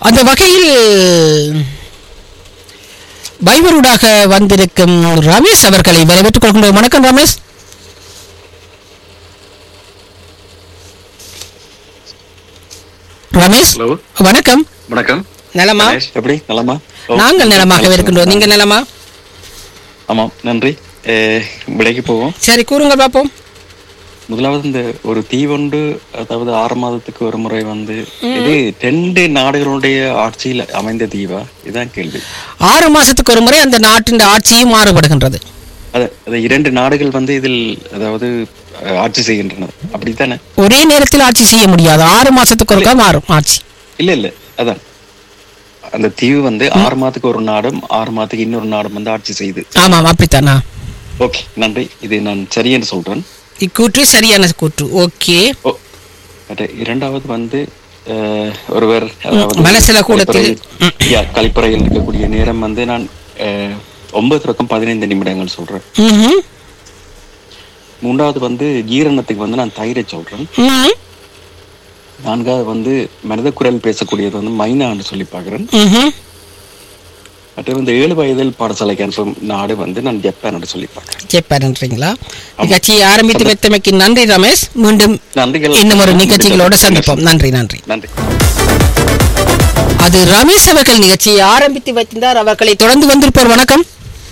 அந்த வகையில் பைபரூடாக வந்திருக்கும் ரமேஷ் அவர்களை வரவேற்றுக் கொள்கின்றோம் வணக்கம் ரமேஷ் ரமேஷ் ஹலோ வணக்கம் வணக்கம் நலமா கணேஷ், எப்படி நலமா ஓ, நாங்கள் நலமாக இருக்கின்றோம் நீங்க நலமா ஆமாம் நன்றி அஹ், விலைக்கு போவோம் சரி கூறுங்க பார்ப்போம் முதலாவது இந்த ஒரு தீவொண்டு அதாவது ஆறு மாதத்துக்கு ஒரு முறை வந்து இது ரெண்டு நாடுகளுடைய ஆட்சியில் அமைந்த தீவா இதுதான் கேள்வி ஆறு மாசத்துக்கு ஒரு முறை அந்த நாட்டின் ஆட்சியும் மாறுபடுகின்றது அது அது இரண்டு நாடுகள் வந்து இதில் அதாவது அஹ், ஆட்சி செய்கின்றன அப்படித்தானே ஒரே நேரத்தில் ஆட்சி செய்ய முடியாது ஆறு மாசத்துக்கு ஒருக்கா மாறும் ஆட்சி இல்ல இல்ல அதான் அந்த தீவு வந்து ஆறு மாதத்துக்கு ஒரு நாடும் ஆறு மாதத்துக்கு இன்னொரு நாடும் வந்து ஆட்சி செய்யுது ஆமாம் அப்படித்தானா ஓகே நன்றி இது நான் சரி என்று சொல்றேன் இக்கூற்று சரியான கூற்று ஓகே ஓ மற்ற இரண்டாவது வந்து அஹ், ஒருவர் அதாவது மனசுல கூடத்தில் கழிப்பறையில் யா, கழிப்பறையில் இருக்கக்கூடிய நேரம் வந்து நான் அஹ், ஒன்பது தொடக்கம் பதினைந்து நிமிடங்கள் சொல்றேன் ம்ஹும். மூன்றாவது வந்து ஜீரணத்துக்கு வந்து நான் தயிரை சொல்றேன் ம்ஹும். நான்காவது வந்து மனித குரல் பேசக்கூடியது வந்து மைனான்னு சொல்லி பார்க்கிறேன் ம்ஹும். மற்ற வந்து ஏழு வயதில் பாடசாலைக்கு அனுப்பும் நாடு வந்து நான் ஜப்பான் என்று சொல்லி பார்க்கிறேன் ஜப்பான்ன்றீங்களா நிகழ்ச்சியை ஆரம்பித்து வைத்தமைக்கு நன்றி ரமேஷ் மீண்டும் நன்றிகள் இன்னும் ஒரு நிகழ்ச்சிகளோடு சந்திப்போம் நன்றி நன்றி நன்றி அது ரமேஷ் அவர்கள் நிகழ்ச்சியை ஆரம்பித்து வைத்திருந்தார் அவர்களை தொடர்ந்து வந்திருப்போர் வணக்கம்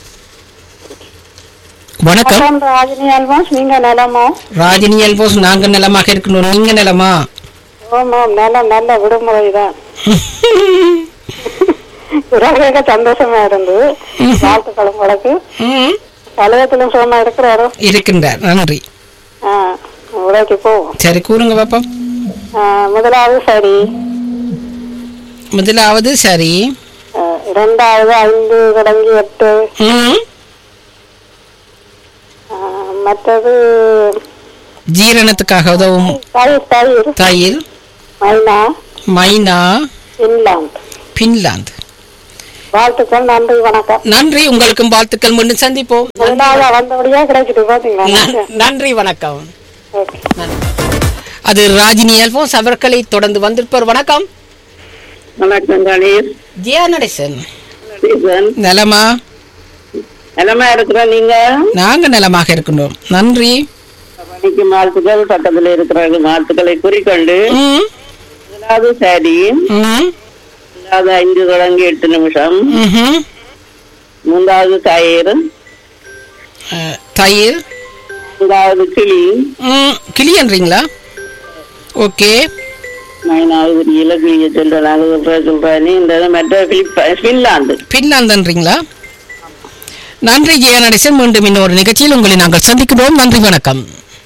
வணக்கம் வணக்கம் ராஜினி அல்வாஸ் நீங்க நலமா ராஜினி எல்போஸ் நாங்க நலமாக இருக்கணும் நீங்க நலமா ஆமாம் நல்ல நல்ல விடுமுறை தான் உறவுகளுக்கு சந்தோஷமா இருந்தது வாழ்த்துக்கள் உங்களுக்கு ம். கழகத்திலும் சுகமா இருக்கிறாரோ இருக்கின்றார் நன்றி ஆ உழைக்கு போவோம் சரி கூறுங்க பாப்போம் ஆ, முதலாவது சரி முதலாவது சரி ஆ, இரண்டாவது ஐந்து தொடங்கி எட்டு ம். ஆ, மற்றது ஜீரணத்துக்காக உதவும் தயிர் தயிர் தயிர் மைனா மைனா இன்லாந்து பின்லாந்து வாழ்த்துக்கள் நன்றி வணக்கம் நன்றி உங்களுக்கும் வாழ்த்துக்கள் மீண்டும் சந்திப்போம் ரெண்டாவது வந்தபடியா கிடைச்சிட்டு பாத்தீங்களா நன்- நன்றி வணக்கம் ஓகே நன்றி. அது ராஜினி அல்போன்ஸ் அவர்களை தொடர்ந்து வந்திருப்பவர் வணக்கம் வணக்கம் கணேஷ் ஜியா நடேசன் நடேசன் நலமா நிலமா இருக்கிற நீங்க நாங்க நலமாக இருக்கின்றோம் நன்றி பணிக்கு வாழ்த்துக்கள் பக்கத்துல இருக்கிற வாழ்த்துக்களை குறிக்கொண்டு ம், முதலாவது சரி ம், இரண்டாவது ஐந்து தொடங்கி எட்டு நிமிஷம் ம்ஹும். மூன்றாவது கயிறு அஹ், தயிர் மூன்றாவது கிளி ம், கிளியன்றீங்களா ஓகே நைனாவது கிளியில கிளிய சொல்றேன் அது சொல்ற சொல்றேன் இந்த மற்ற கிளிப்ப பின்லாந்து பின்னாந்தன்றீங்களா நன்றி ஜெயா நடேசன் மீண்டும் இன்னொரு நிகழ்ச்சியில் உங்களை நாங்கள் சந்திக்கிறோம் நன்றி வணக்கம்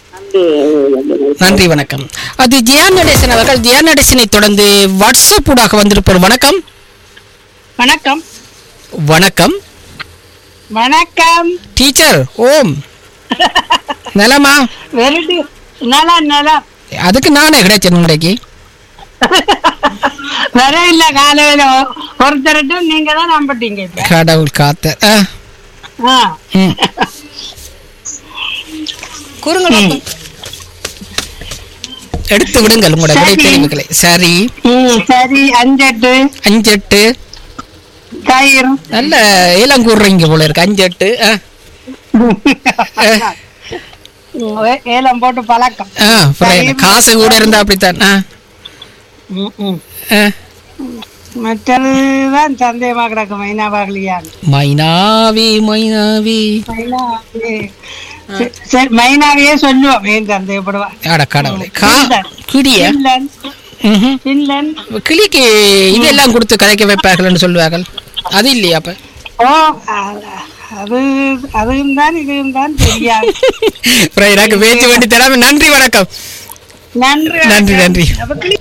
நன்றி வணக்கம் அது ஜியா நடேசன் அவர்கள் ஜியா நடேசனை தொடர்ந்து வாட்ஸ்அப் ஊடாக வந்திருப்போர் வணக்கம் வணக்கம் வணக்கம் வணக்கம் டீச்சர் ஓம் நலமா வெறுடி நலம் நலம் அதுக்கு நானே கிடைச்சேன் இன்றைக்கு வர இல்ல காலையில ஒ- ஒருத்தரட்டும் நீங்க தான் நம்பிட்டீங்க இப்ப கடவுள் காத்த ஆ, ஆ. ம். கூறுங்கள் பாப்போம். எடுத்து விடுங்கள் உங்களோட விடை சரி. தெரிவுகளை சரி ம், சரி அஞ்செட்டு அஞ்செட்டு தயிர் நல்ல ஏலம் கூடுறீங்க போல இருக்கு அஞ்செட்டு ஆ, ஆ, ஏ- ஏலம் போட்டு பழக்கம் ஆ, அப்புறம் என்ன? காசு கூட இருந்தா அப்படித்தான் ஆ, ம், ம். ஆ. மற்றதுதான் சந்தேகமா கிடக்கு மைனாவாகலியான்னு மைனாவி மைனாவி மைனாவே சரி, சரி, மைனாவையே சொல்லுவோம் ஏன் சந்தேகப்படுவா அட கடவுளே கா கிடிய பின்லாந்து ம்ஹும். பின்லாந்து கிளிக்கு இதெல்லாம் கொடுத்து கதைக்க வைப்பார்கள்னு சொல்லுவார்கள் அது இல்லையா அப்ப ஓ அ- அது அதுவும் தான் இதுவும் தான் தெரியாது அப்புறம் எனக்கு பேச்சு வேண்டி தராம நன்றி வணக்கம் நன்றி நன்றி, நன்றி. அப்ப கிளி-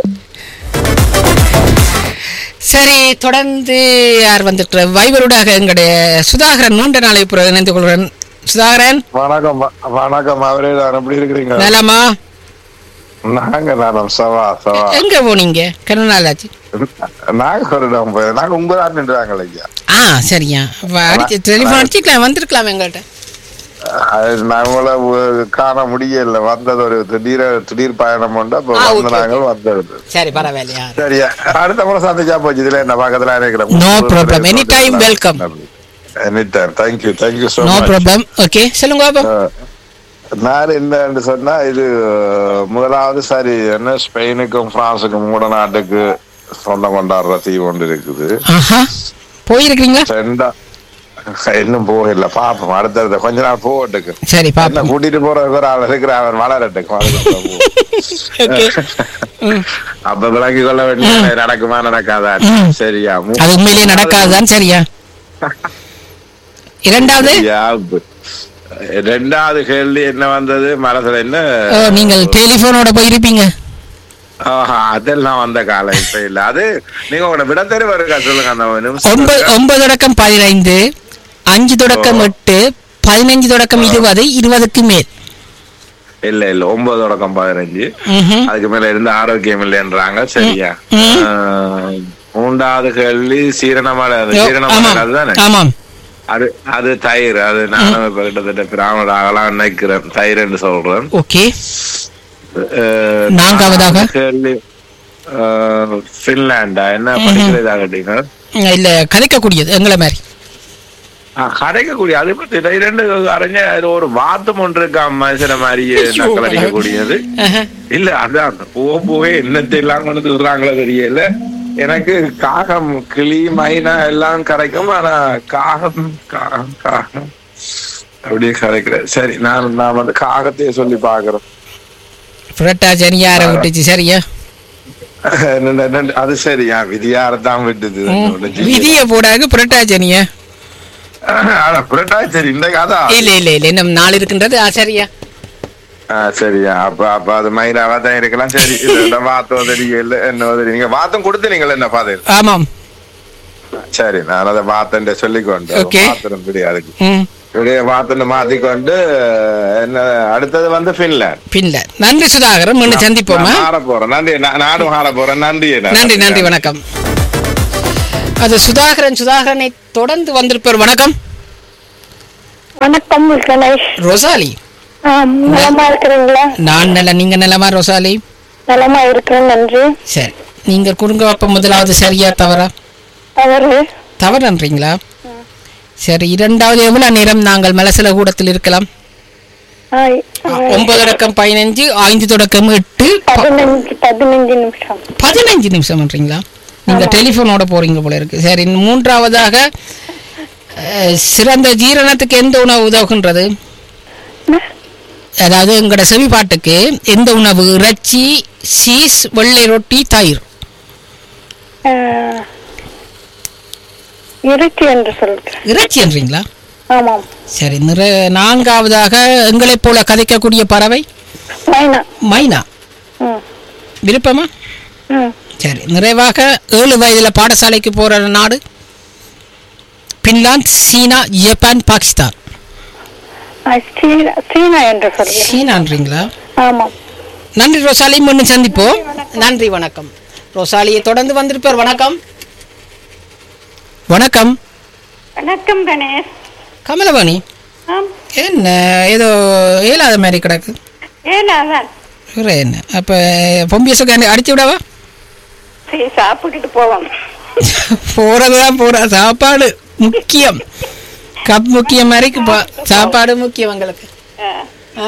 சரி தொடர்ந்து யார் வந்துட்டு வைபருடாக எங்களுடைய சுதாகரன் மூன்று நாளை பிறகு இணைந்து கொள்கிறேன் சுதாகரன் வணக்கம் வ- வணக்கம் அவரே தான் எப்படி இருக்கிறீங்க நலமா நாங்க நலம் சவா சவா எங்க போனீங்க கன நாள் ஆச்சு நாங்க ஒரு இடம் போய் நாங்க உங்க தான் நின்றாங்க ஐயா ஆ சரியா வ- அடிச்சு டெலிஃபோன் அடிச்சுக்கலாம் வந்திருக்கலாம் எங்கள்கிட்ட அது நம்மள உ- காண முடியல வந்தது ஒரு திடீர் திடீர் பயணம் உண்டு அப்ப ஆ, வந்து okay, நாங்கள் வந்தது சரி பரவாயில்லையா சரியா அடுத்த முறை சந்திச்சா போச்சு இதுல என்ன பக்கத்துல இருக்கிறேன் No problem. Anytime welcome. Anytime thank you thank you so no much problem okay சொல்லுங்க பாப்போம் நான் என்னன்னு சொன்னா இது முதலாவது சரி என்ன ஸ்பெயினுக்கும் பிரான்சுக்கும் மூட நாட்டுக்கு சொந்தம் கொண்டாடுற தீவு ஒன்று இருக்குது ஆஹா போயிருக்கீங்களா ரெண்டா இன்னும் போகல பாப்போம் அடுத்தடுத்த கொஞ்ச நாள் போகட்டுக்கு சரி என்ன பாப்போம் கூட்டிட்டு போற ஒரு ஆள் இருக்கிற அவன் வளரட்டுக்கு வளரட்டும் போ. ஓகே அப்ப விளங்கி கொள்ள வேண்டிய நடக்குமா நடக்காதா ம். சரியா மூ- அது உண்மையிலேயே நடக்காதுதான் சரியா இரண்டாவது சரியா? ரெண்டாவது கேள்வி என்ன வந்தது மனசுல என்ன ஓ, நீங்கள் டெலிபோனோட போயிருப்பீங்க ஆஹா, அதெல்லாம் வந்த காலம் இப்ப இல்ல அது நீங்க உங்களோட விட தெருவு இருக்கா சொல்லுங்க அந்த நிமிஷம் ஒன்பது இருக்கா? ஒன்பது தொடக்கம் பதினைந்து அஞ்சு தொடக்கம் எட்டு பதினைஞ்சு தொடக்கம் இருபது இருபதுக்கு மேல் இல்ல இல்ல ஒன்பது தொடக்கம் பதினஞ்சு ம்ஹும். அதுக்கு மேல இருந்து ஆரோக்கியம் இல்லைன்றாங்க சரியா ம். ஆஹ், மூன்றாவது கேள்வி சீரணமலை அது யோ, சீரணமலை ஆமாம் அதுதானே ஆமாம் அது அது தயிர் அது நானும் இப்ப கிட்டத்தட்ட பிராமணர் ஆகலாம் நினைக்கிறேன் தயிர் என்று சொல்றேன் ஓகே அஹ், நான்காவதாக? நாலாவது கேள்வி அஹ், பின்லாண்டா என்ன படிக்கிறதா கேட்டீங்க இல்ல கதைக்கக்கூடியது எங்களை மாதிரி ஆஹ், கடைக்கக்கூடிய அது பத்தி இதை இரண்டு அறிஞ அது ஒரு வாத்தம் ஒன்று இருக்கா மனுஷன மாதிரியே நக்கல் அடிக்கக்கூடியது ஆஹா. இல்ல அதான் போக போக என்னத்தை எல்லாம் கொண்டு விடுறாங்களோ தெரியல எனக்கு காகம் கிளி மைனா எல்லாம் கரைக்கும் ஆனா காகம் காகம் காகம் அப்படியே கரைக்கிறேன் சரி நான் நான் வந்து காகத்தையே சொல்லி பாக்குறேன் புரட்டாச்சி யாரை விட்டுச்சு சரியா என்னென்ன- என்னென்ன- அது சரியா விதியாரத்தான் விட்டுது ஒண்ணும் செய்ய- விதிய போடாது புரட்டாச்சனியா ஆனா புரட்டாதி சரி இந்த கதை இல்ல இல்ல இல்ல இன்னும் நாள் இருக்கின்றது ஆ, சரியா ஆ, சரியா அப்ப அப்ப அது மைனாவா தான் இருக்கலாம் சரி இல்ல வாத்தம் தெரியல என்ன தெரியல நீங்க வாத்தம் கொடுத்து நீங்கள் என்ன பாதையில் ஆமாம் சரி நான் அதை வாத்தன் சொல்லிக்கொண்டு Okay. வாத்தனம் அதுக்கு ம் இப்படியே வாத்தனை மாத்திக்கொண்டு என்ன அடுத்தது வந்து பின்லாந்து பின்ல நன்றி சுதாகரன் மீண்டும் சந்திப்போமா நான் மாற போறேன் நன்றி நான் நானும் மாற போறேன் நன்றி நன்றி நன்றி வணக்கம் அது சுதாகரன் சுதாகரனை தொடர்ந்து வந்திருப்பார் வணக்கம் வணக்கம் கணேஷ் ரொசாலி ஆம், நலமா இருக்கிறீங்களா நான் நல்ல நீங்க நலமா ரொசாலி நலமா இருக்கிறேன் நன்றி சரி நீங்கள் கொடுங்க அப்ப முதலாவது சரியா தவறா அவரு தவறுன்றீங்களா சரி இரண்டாவது எவ்வளவு நேரம் நாங்கள் மலசல கூடத்தில் இருக்கலாம் ஆ, ஒன்பது தொடக்கம் பதினஞ்சு ஐந்து தொடக்கம் எட்டு ப- பதினஞ்சு பதினஞ்சு நிமிஷம் பதினஞ்சு நிமிஷம்ன்றீங்களா நீங்க டெலிபோனோட போறீங்க போல இருக்கு சரி மூன்றாவதாக அஹ், சிறந்த ஜீரணத்துக்கு எந்த உணவு உதவுகின்றது அதாவது எங்களோட செவிப்பாட்டுக்கு எந்த உணவு இறைச்சி சீஸ் வெள்ளை ரொட்டி தயிர் ஆ, இறைச்சி என்று சொல்கிறேன் இறைச்சின்றீங்களா ஆமாம் சரி நிற நான்காவதாக எங்களைப் போல கதைக்கக்கூடிய பறவை மைனா மைனா ம் விருப்பமா ம் சரி நிறைவாக ஏழு வயதுல பாடசாலைக்கு போற நாடு பின்லாந்து சீனா ஜப்பான் பாகிஸ்தான் ஆ, சீனா சீனா என்று சொல்கிறேன் சீனான்றீங்களா ஆமாம் நன்றி ரோசாலி முன்னு சந்திப்போம் நன்றி வணக்கம் ரோசாலியை தொடர்ந்து வந்திருப்பார் வணக்கம் வணக்கம் வணக்கம் கணேஷ் கமலவாணி ஆம் என்ன ஏதோ ஏழாத மாதிரி கிடக்கு ஏனாதான் வேற என்ன அப்ப பொம்பியசுக்கு அடிச்சு விடவா சரி சாப்பிட்டுட்டு போவோம் போறதுதான் போற சாப்பாடு முக்கியம் கப் முக்கியம் மாதிரி பா- சாப்பாடு முக்கியம் உங்களுக்கு ஆ.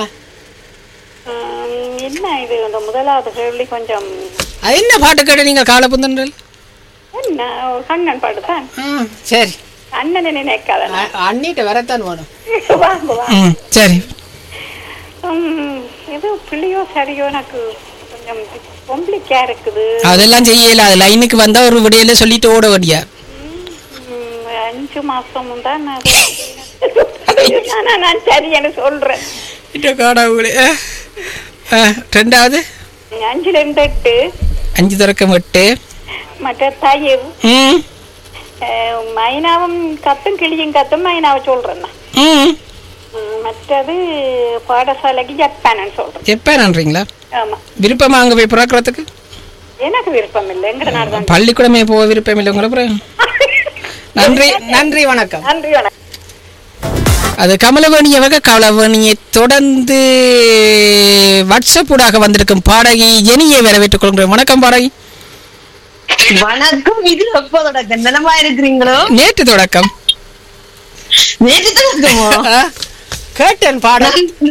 என்ன இது இந்த முதலாவது கேள்வி கொஞ்சம் அது என்ன பாட்டு கேட்ட நீங்க கால புந்தன்றல் என்ன ஒரு கண்ணன் பாட்டு தான் சரி அண்ணனை நினைக்காத அ- அண்ணிட்ட வரத்தான் வேணும் வாங்க வா ம் சரி ம், ஏதோ பிள்ளையோ சரியோ எனக்கு கொஞ்சம் பொம்பளிக்கா இருக்குது அதெல்லாம் செய்யல அது லைனுக்கு வந்தா ஒரு விடையில சொல்லிட்டு ஓட வேண்டியா ம், அஞ்சு மாசமும் தான் நான் ஆனா நான் சரியன்னு சொல்றேன் கடவுளே ரெண்டாவது அஞ்சுல இருந்து எட்டு அஞ்சு தொடக்கம் எட்டு மற்ற தயிர் ம் அஹ், மைனாவும் கத்தும் கிளியும் கத்தும் மைனாவை சொல்றேன் நான். ம் ம், மற்றது பாடசாலைக்கு ஜப்பான்னு சொல்றேன் ஜப்பான்ன்றீங்களா ஆமா விருப்பமா அங்க போய் பிறக்கிறதுக்கு எனக்கு விருப்பம் இல்லை எங்கட நாடு தான் பள்ளிக்கூடமே போக விருப்பம் இல்லை உங்களை அப்புறம் நன்றி நன்றி வணக்கம் நன்றி வணக்கம் அது கமலவேணி அவர்கள் கமலவேணியை தொடர்ந்து வாட்ஸ்அப் ஊடாக வந்திருக்கும் பாடகி ஜெனியை வரவேற்றுக் கொள்கிறேன் வணக்கம் பாடகி வணக்கம் இது எப்போ தொடக்கம் நலமா இருக்கிறீங்களோ நேற்று தொடக்கம் நேற்று தொடக்கமோ ஆ, கேட்டேன் பாட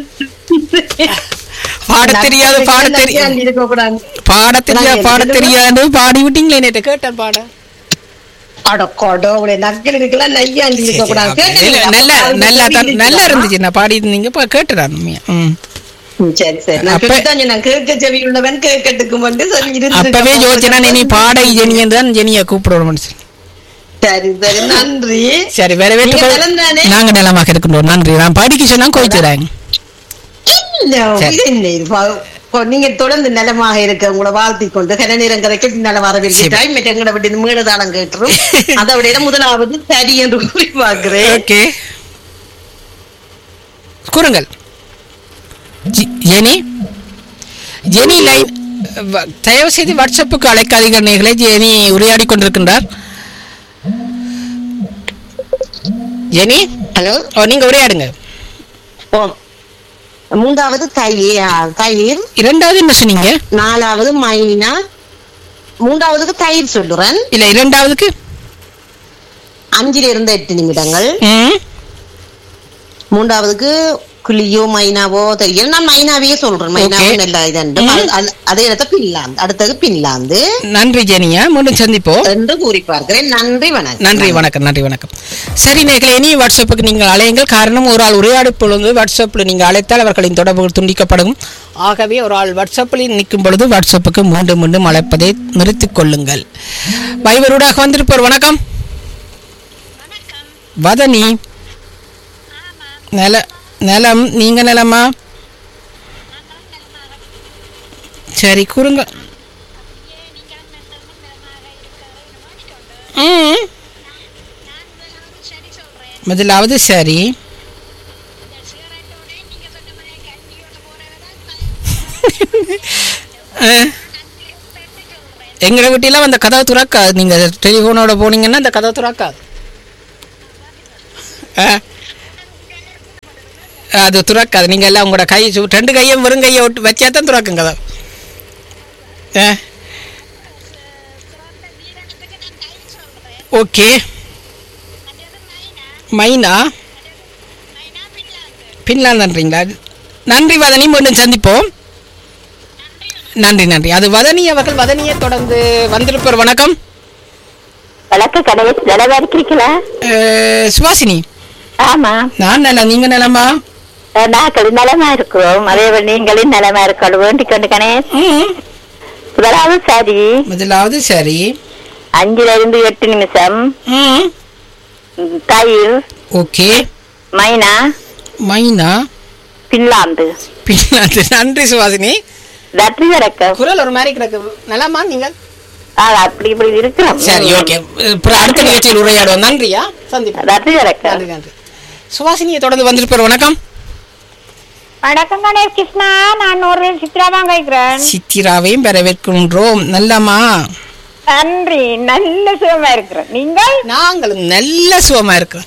பாட தெரியாது பாட தெரியாது இருக்க கூடாது பாட தெரியாது பாட தெரியாது பாடி விட்டீங்களே நேற்று கேட்டேன் பாட அட கடவுளே நக்கல் இருக்கலாம் நையாண்டி இருக்க கூடாது இல்ல, நல்ல நல்லா தான் நல்லா இருந்துச்சு நான் பாடி இருந்தீங்க இப்ப கேட்டுறான் உண்மையா ம். ம், சரி சரி நான் அப்ப- கேட்டுதான் சொன்னேன். கேட்க செவி உள்ளவன் கேட்கட்டுக்கும் வந்து சொல்லி இருந்திருக்க அப்பவே போகுது. யோசிச்சேனா நீ பாடகி ஜெனியன் தான் ஜெனியை கூப்பிடுவோம் சரி சரி நன்றி சரி வேற நீங்க வேட்டு நலம் தானே? நாங்க நலமாக இருக்கின்றோம் நன்றி நான் படிக்க சொன்னா கோய்த்துறாங்க இல்ல, சரி. இது என்ன இது? பா- இப்போ நீங்க தொடர்ந்து நலமாக இருக்க உங்களை வாழ்த்தி கொண்டு கன நேரம் கதைக்கு நல வரவேற்கிறாய் மற்ற எங்களை விட்டு மீளதானம் கேட்டுரும் அதை விட முதலாவது சரி என்று கூறி பார்க்கிறேன் ஓகே கூறுங்கள் ஜி- ஜெனி ஜெனி லைன் வ- தயவு செய்து வாட்ஸ்அப்புக்கு அழைக்காதீர்கள் நேர்களை ஜெனி உரையாடி கொண்டிருக்கின்றார் ஜெனி ஹலோ ஓ நீங்க உரையாடுங்க ஓ மூன்றாவது தயிர் தயிர் இரண்டாவது என்ன சொன்னீங்க நாலாவது மைனா மூன்றாவதுக்கு தயிர் சொல்லுறேன் இல்ல இரண்டாவதுக்கு அஞ்சுல இருந்து எட்டு நிமிடங்கள் ம் மூன்றாவதுக்கு குழியோ மைனாவோ தெரியல நான் மைனாவையே சொல்றேன் மைனாவும் Okay. நல்ல இது அதே இடத்த பின்லாந்து அடுத்தது பின்லாந்து நன்றி ஜெனியா மீண்டும் சந்திப்போம் என்று கூறி பார்க்கிறேன் நன்றி வணக்கம் நன்றி வணக்கம் நன்றி வணக்கம் சரி நேர்களை இனி வாட்ஸ்அப்புக்கு நீங்கள் அழையுங்கள் காரணம் ஒரு ஆள் உரையாடும் பொழுது வாட்ஸ்அப்பில் நீங்கள் அழைத்தால் அவர்களின் தொடர்புகள் துண்டிக்கப்படும் ஆகவே ஒரு ஆள் வாட்ஸ்அப்பில் நிற்கும் பொழுது வாட்ஸ்அப்புக்கு மீண்டும் மீண்டும் அழைப்பதை நிறுத்திக் கொள்ளுங்கள் வைவரூடாக வந்திருப்போர் வணக்கம் வதனி நல நலம் நீங்க நலமா சரி கூறுங்க ம் முதலாவது சரி எங்களை வீட்டிலாம் அந்த கதவை துறக்காது நீங்கள் டெலிஃபோனோட போனீங்கன்னா அந்த கதவை துறக்காது ஆ. அது துறக்காது நீங்கள் எல்லாம் உங்களோட கை சு- ரெண்டு கையும் வெறும் கையை விட்டு வச்சா தான் துறக்கும் கதவு ஆ ஓகே மைனா பின்லாந்துன்றீங்களா நன்றி வதனி மீண்டும் சந்திப்போம் நன்றி நன்றி அது வதனி அவர்கள் வதனியை தொடர்ந்து வந்திருப்பவர் வணக்கம் வழக்கு கடவுள் நலவா இருக்கிறீங்களா அஹ், சுவாசினி ஆமா நான் நல்லா நீங்க நலமா நாங்கள் நலமா இருக்கிறோம் அதே போல் நீங்களும் நலமா இருக்கணும் வேண்டிக் கொண்டு கணேஷ் ம் முதலாவது சரி முதலாவது சரி அஞ்சுல இருந்து எட்டு நிமிஷம் ம் ம், தயிர் ஓகே மைனா மைனா பின்லாந்து பின்னாந்து நன்றி சுவாசினி நன்றி வணக்கம் குரல் ஒரு மாதிரி கிடக்கு நலமா நீங்கள் ஆ, அப்படி இப்படி இருக்கிறோம் சரி ஓகே அப்புறம் அடுத்த நிகழ்ச்சியில் உரையாடுவோம் நன்றியா சந்திப்போம் நன்றி வணக்கம் நன்றி நன்றி சுவாசினியை தொடர்ந்து வந்திருப்பார் வணக்கம் வணக்கம் கணேஷ் கிருஷ்ணா நான் ஒரு சித்ரா தான் கேட்கிறேன் சித்திராவையும் வரவேற்கின்றோம் நல்லம்மா நன்றி நல்ல சுகமா இருக்கிறேன் நீங்கள் நாங்களும் நல்ல சுகமா இருக்கிறோம்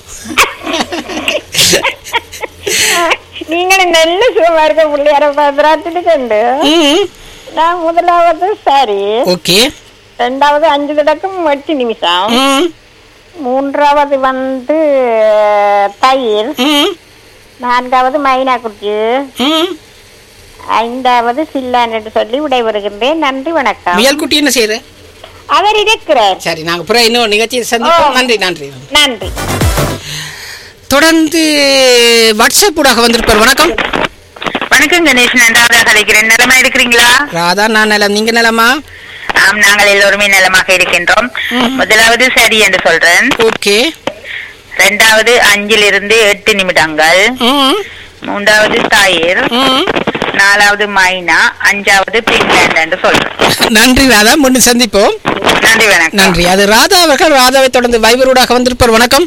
நீங்களும் நல்ல சுகமா இருக்க பிள்ளையார பிரார்த்திட்டு கொண்டு ம் நான் முதலாவது சரி ஓகே ரெண்டாவது அஞ்சு தொடக்கம் எட்டு நிமிஷம் ம் மூன்றாவது வந்து தயிர் ம் நான்காவது மைனா குச்சி ம் ஐந்தாவது சில்லான் என்று சொல்லி விடைபெறுகின்றேன் நன்றி வணக்கம் முயல்குட்டி என்ன செய்யற அவர் இருக்கிறார் சரி நாங்க அப்புறம் இன்னொரு நிகழ்ச்சியை சந்திப்போம் நன்றி நன்றி நன்றி தொடர்ந்து வாட்ஸ்அப் ஊடாக வந்திருப்பார் வணக்கம் வணக்கம் கணேஷ் நன்றாக கலைக்கிறேன் நலமா இருக்கிறீங்களா ராதா நான் நலம் நீங்க நலமா ஆம் நாங்கள் எல்லோருமே நலமாக இருக்கின்றோம் முதலாவது சரி என்று சொல்றேன் ஓகே இரண்டாவது அஞ்சில் இருந்து எட்டு நிமிடங்கள் ம் மூன்றாவது தயிர் ம் நாலாவது மைனா அஞ்சாவது பின்லாந்து என்று சொல்றேன் நன்றி ராதா முன்னு சந்திப்போம் நன்றி வணக்கம் நன்றி அது ராதா அவர்கள் ராதாவை தொடர்ந்து வைபரூடாக வந்திருப்பார் வணக்கம்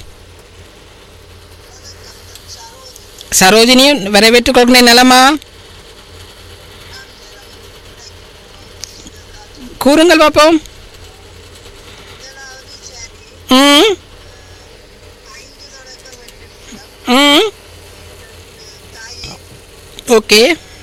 சரோஜினியும் வரவேற்றுக் கொள்கிறேன் நலமா கூறுங்கள் பாப்போம் ம் ம் ஓகே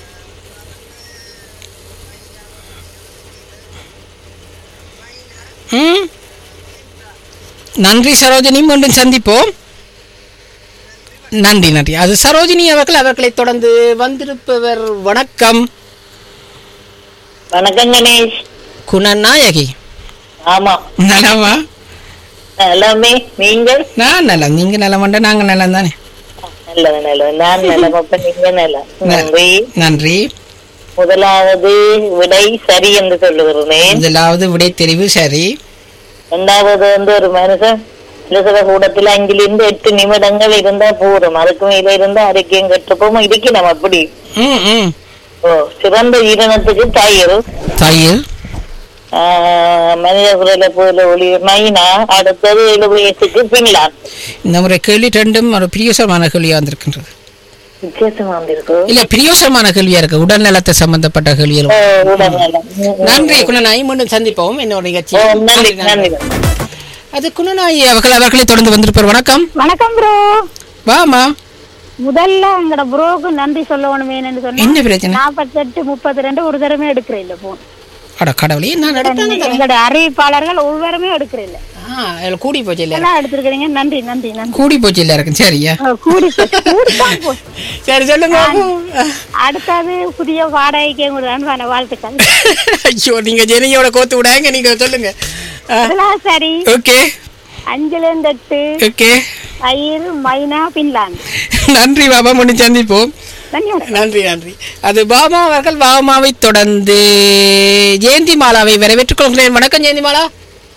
ம் நன்றி சரோஜினி மீண்டும் சந்திப்போம் நன்றி நன்றி அது சரோஜினி அவர்கள் அவர்களை தொடர்ந்து வந்திருப்பவர் வணக்கம் வணக்கம் கணேஷ் குணநாயகி ஆமா நலமா எல்லாமே நீங்கள் நான் நலம் நீங்க நலமண்ட நாங்க நலம் தானே நல்லது நல்லது நான் நலம் அப்ப நீங்க நலம் நன்றி நன்றி முதலாவது விடை சரி என்று சொல்லுகிறேன் முதலாவது விடை தெரிவு சரி இரண்டாவது வந்து ஒரு மனுஷன் இலசவ கூடத்துல அங்கிலிருந்து எட்டு நிமிடங்கள் இருந்தா போதும் அதுக்கு மேல இருந்தா அறிக்கையும் கட்டுப்போம் இருக்கணும் அப்படி ம் ம் ஓ சிறந்த ஈரணத்துக்கு தயிர் தயிர் ஆஹ், மனித குரலை போல ஒளி மைனா அடுத்தது எழுபது வயசுக்கு பின்லாந்து இந்த முறை கேள்வி ரெண்டும் ஒரு பிரியோசமான கேள்வியா வந்திருக்கின்றது வித்தியாசமா வந்திருக்கு இல்ல பிரியோசமான கேள்வியா இருக்கு உடல் நலத்தை சம்பந்தப்பட்ட கேள்விகள் ஓ, உடல்நலம். ம், ம். நன்றி குணநாயி மீண்டும் சந்திப்போம் என்னோட நிகழ்ச்சி ஓ, நன்றி நன்றி அது குணநாயி அவர்கள் அவர்களை தொடர்ந்து வந்திருப்பார் வணக்கம் வணக்கம் ப்ரோ வாமா முதல்ல எங்கட ப்ரோக்கு நன்றி சொல்லணும் வேணும்னு சொன்னா என்ன பிரச்சனை நாற்பத்தெட்டு முப்பத்தி ரெண்டு ஒரு தரமே எடுக்கிறேன் இல்ல போன் அட கடவுளே நான் எடுத்தேன் எங்களோட அறிவிப்பாளர்கள் ஒவ்வொருமே எடுக்கிறேன் இல்ல ஆ இதுல கூடி போச்சு இல்ல எல்லாம் எடுத்திருக்கிறீங்க நன்றி நன்றி நன்றி கூடி போச்சு இல்ல இருக்கு சரியா அஹ் கூடி போச்சு, கூடித்தான் போச்சு. சரி சொல்லுங்க அடுத்தது புதிய வாடகைக்கு ஒரு அன்பான வாழ்த்துக்கள் ஐயோ நீங்க ஜெனியோட கோத்து விடாங்க நீங்க சொல்லுங்க அதெல்லாம் சரி ஓகே அஞ்சுல இருந்து எட்டு ஓகே தயிர் மைனா பின்லாந்து நன்றி பாபா முன்னு சந்திப்போம் தன்யவாதம் நன்றி நன்றி அது பாமா அவர்கள் பாமாவை தொடர்ந்து ஜெயந்தி மாலாவை வரவேற்றுக் கொள்கிறேன் வணக்கம் ஜெயந்தி மாலா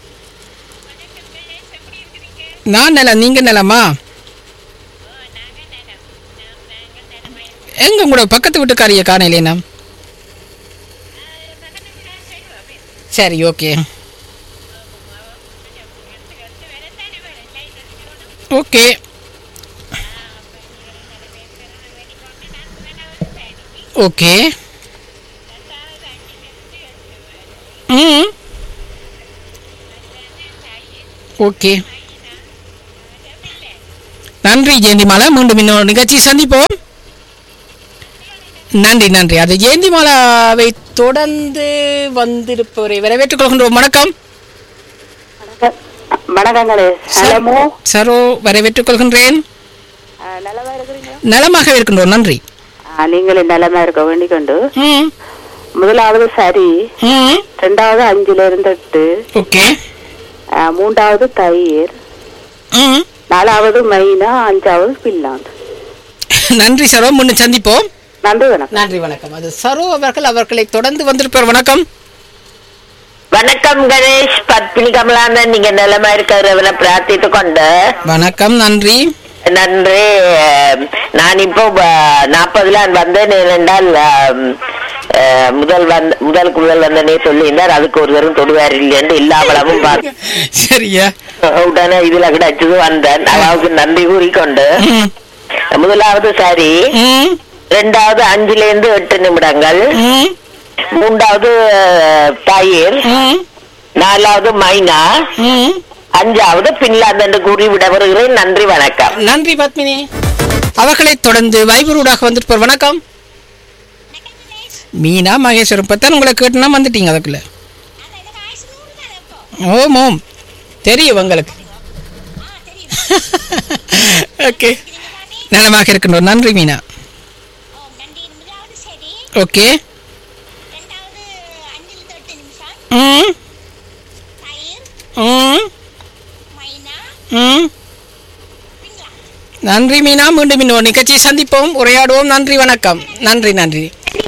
நான் நலம் நீங்க நலமா எங்க உங்களோட பக்கத்து வீட்டுக்காரிய காணையிலே நாம் சரி ஓகே ஓகே ஓகே ம் ஓகே நன்றி ஜெயந்திமாலா மீண்டும் இன்னொரு நிகழ்ச்சி சந்திப்போம் நன்றி நன்றி அது ஜெயந்திமாலாவை தொடர்ந்து வந்திருப்பவரை வரவேற்றுக் கொள்கின்றோம் வணக்கம் வணக்கங்களே நலமோ சரோ வரவேற்றுக் கொள்கின்றேன் நலமா இருக்கிறீங்களா நலமாக இருக்கின்றோம் நன்றி நீங்களும் நலமா இருக்க வேண்டிக் கொண்டு ம் முதலாவது சரி ம் ரெண்டாவது அஞ்சுல இருந்து எட்டு ஓகே ஆஹ், மூன்றாவது தயிர் ம் நாலாவது மைனா அஞ்சாவது பில்லாந்து நன்றி சரோ முன்னு சந்திப்போம் நன்றி வணக்கம் நன்றி வணக்கம் அது சரோ அவர்கள் அவர்களை தொடர்ந்து வந்திருப்பார் வணக்கம் வணக்கம் கணேஷ் பத்மினி கமலானன் நீங்க நிலமா இருக்கிறவனை பிரார்த்தித்து கொண்டு வணக்கம் நன்றி நன்றி அஹ், நான் இப்போ நாற்பதுல வந்தேன் ஏனென்றால் அஹ், அஹ், முதல் வந்த முதலுக்கு முதல் வந்தனே சொல்லியிருந்தார் அதுக்கு ஒரு தரம் தொடுவார் இல்லைன்னு இல்லாமலமும் பார்த்து சரியா உடனே இதுல கிடைச்சது வந்தேன் அவாவுக்கு நன்றி கூறிக்கொண்டு ம், முதலாவது சரி ம், ரெண்டாவது அஞ்சுல இருந்து எட்டு நிமிடங்கள் ம், மூன்றாவது அஹ், தயிர் ம், நாலாவது மைனா ம். அஞ்சாவது பின்லாந்து என்று கூறி விடவருகிறேன் நன்றி வணக்கம் நன்றி பத்மினி அவர்களை தொடர்ந்து வைபரூடாக வந்திருப்பார் வணக்கம் மீனா மகேஸ்வரம் பத்தான் உங்களை கேட்டுனா வந்துட்டீங்க அதுக்குள்ள ஓம் ஓம் தெரியும் உங்களுக்கு ஓகே நலமாக இருக்கின்றோம் நன்றி மீனா ஓகே ம் ம் ம் நன்றி மீனா மீண்டும் இன்னொரு நிகழ்ச்சியை சந்திப்போம் உரையாடுவோம் நன்றி வணக்கம் நன்றி நன்றி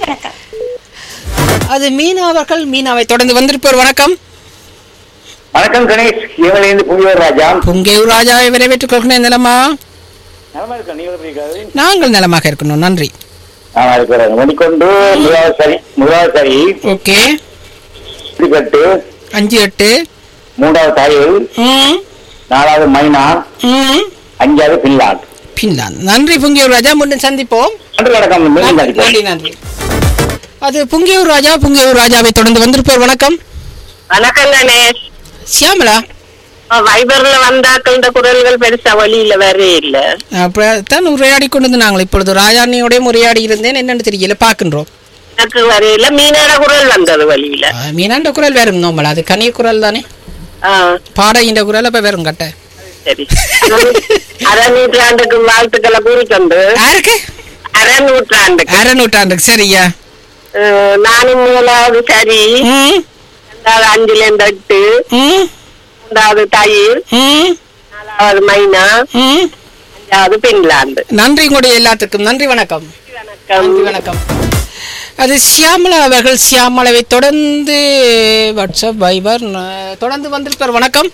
அது மீனா அவர்கள் மீனாவை தொடர்ந்து வந்திருப்பார் வணக்கம் வணக்கம் கணேஷ் இவங்க புங்கிவர் ராஜா புங்கேயூர் ராஜாவை வரவேற்றுக் கொள்கிறேன் நிலமா நலமா இருக்கா நீங்க எப்படி இருக்காது நாங்கள் நலமாக இருக்கணும் நன்றி நான் இருக்கிறேன் மணிக்கொண்டு முதலாவது சரி முதலாவது சரி ஓகே இப்படிப்பட்டு அஞ்சு எட்டு மூன்றாவது தயிர் ம் நாலாவது மைனா ம் அஞ்சாவது பின்லாந்து பின்லாந்து நன்றி புங்கியூர் ராஜா மீண்டும் சந்திப்போம் நன்றி வணக்கம் மீண்டும் நன்றி சந்திப்போம். நன்றி அது புங்கியூர் ராஜா புங்கியூர் ராஜாவை தொடர்ந்து வந்திருப்பார் வணக்கம் வணக்கம் கணேஷ் சியாமலா வைபர்ல வந்தாக்கள் குரல்கள் பெருசா வழியில வரே இல்ல அப்படித்தான் உரையாடி கொண்டு வந்து நாங்கள் இப்பொழுது ராஜாண்ணியோடய உரையாடி இருந்தேன் என்னன்னு தெரியல பார்க்கின்றோம் எனக்கு வரையில மீனாட குரல் வந்தது வழியில ஆ, மீனாண்ட குரல் வேறும் நோம்பல் அது கனிய குரல் தானே ஆ, பாடையின்ற குரல் அப்ப வேறும் கட்ட சரி அரை நூற்றாண்டுக்கு வாழ்த்துக்களை கூறிக்கொண்டு யாருக்கு அரை நூற்றாண்டுக்கு அரை நூற்றாண்டுக்கு சரியா அஹ், நானும் முதலாவது சரி ம் ரெண்டாவது அஞ்சுல இருந்து எட்டு ம் மூன்றாவது தயிர் ம் நாலாவது மைனா ம் அஞ்சாவது பின்லாந்து நன்றி உங்களுடைய எல்லாத்துக்கும் நன்றி வணக்கம் நன்றி வணக்கம் அது சியாமலா அவர்கள் சியாமலாவை தொடர்ந்து வாட்ஸ்அப் வைபர் ந- தொடர்ந்து வந்திருப்பார் வணக்கம்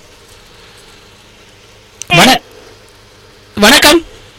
வண- வணக்கம்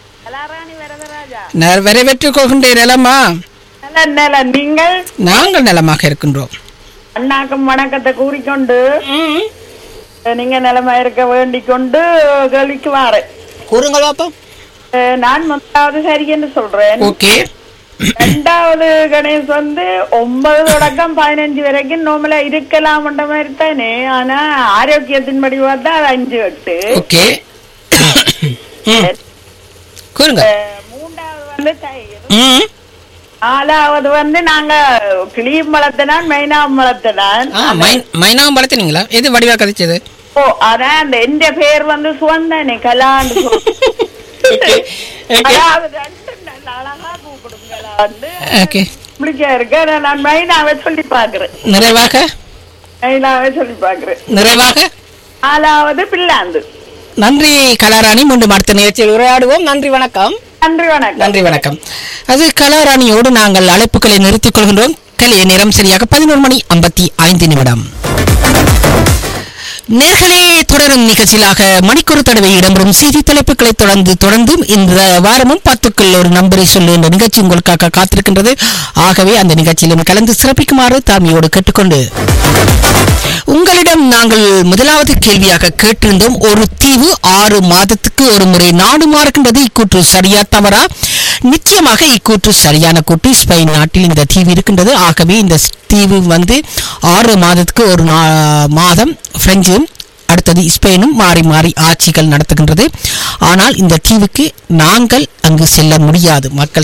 நான் வரவேற்றுக் கொள்கின்றேன் நிலமா நல்ல நல்ல நீங்கள் நாங்கள் நலமாக இருக்கின்றோம் அண்ணாக்கும் வணக்கத்தை கூறிக்கொண்டு நீங்க நிலைமை இருக்க வேண்டிக் கொண்டு கேள்விக்கு வாரேன் கூறுங்கள் பாப்போம் அஹ் நான் முதலாவது சரி என்று சொல்றேன் ஓகே ரெண்டாவது கணேஷ் வந்து ஒன்பது தொடக்கம் பதினஞ்சு வரைக்கும் நோமலா இருக்கலாம்ன்ற மாதிரி தானே ஆனா ஆரோக்கியத்தின்படி பார்த்தா அது அஞ்சு எட்டு ஓகே ம். கூறுங்க அஹ் மூன்றாவது வந்து தயிர் ம் நாலாவது வந்து நாங்க கிளியும் வளர்த்தனான் மைனாவும் வளர்த்தனான் ஆ மை- மைனாவும் வளர்த்துனீங்களா எது வடிவா கதைச்சது ஓ ஆனா அந்த எந்த பேர் வந்து சுவந்தானே கலாண்டு அதாவது ரெண்டு நல்ல அழகா கூப்பிடுங்களான்னு ஓகே பிடிக்க இருக்கு ஆனா நான் மைனாவை சொல்லி பாக்குறேன் நிறைவாக மைனாவை சொல்லி பாக்குறேன் நிறைவாக நாலாவது பில்லாந்து நன்றி கலாராணி மீண்டும் அடுத்த நிகழ்ச்சியில் உரையாடுவோம் நன்றி வணக்கம் நன்றி வணக்கம் நன்றி வணக்கம் அது கலாராணியோடு நாங்கள் அழைப்புகளை நிறுத்திக் கொள்கின்றோம் கலைய நேரம் சரியாக பதினோரு மணி ஐம்பத்தி ஐந்து நிமிடம் நேர்களே தொடரும் நிகழ்ச்சியிலாக மணிக்கொரு தடவை இடம்பெறும் செய்தி தலைப்புகளை தொடர்ந்து தொடர்ந்தும் இந்த வாரமும் பத்துக்குள் ஒரு நம்பரை சொல்லு என்ற நிகழ்ச்சி உங்களுக்காக காத்திருக்கின்றது ஆகவே அந்த நிகழ்ச்சியிலும் கலந்து சிறப்பிக்குமாறு தாமியோடு கேட்டுக்கொண்டு உங்களிடம் நாங்கள் முதலாவது கேள்வியாக கேட்டிருந்தோம் ஒரு தீவு ஆறு மாதத்துக்கு ஒரு முறை நாடு மாறுகின்றது இக்கூற்று சரியா தவறா நிச்சயமாக இக்கூற்று சரியான கூற்று ஸ்பெயின் நாட்டில் இந்த தீவு இருக்கின்றது ஆகவே இந்த ஸ்- தீவு வந்து ஆறு மாதத்துக்கு ஒரு நா- மாதம் பிரெஞ்சும் அடுத்தது ஸ்பெயினும் மாறி மாறி ஆட்சிகள் நடத்துகின்றது ஆனால் இந்த தீவுக்கு நாங்கள் அங்கு செல்ல முடியாது மக்கள்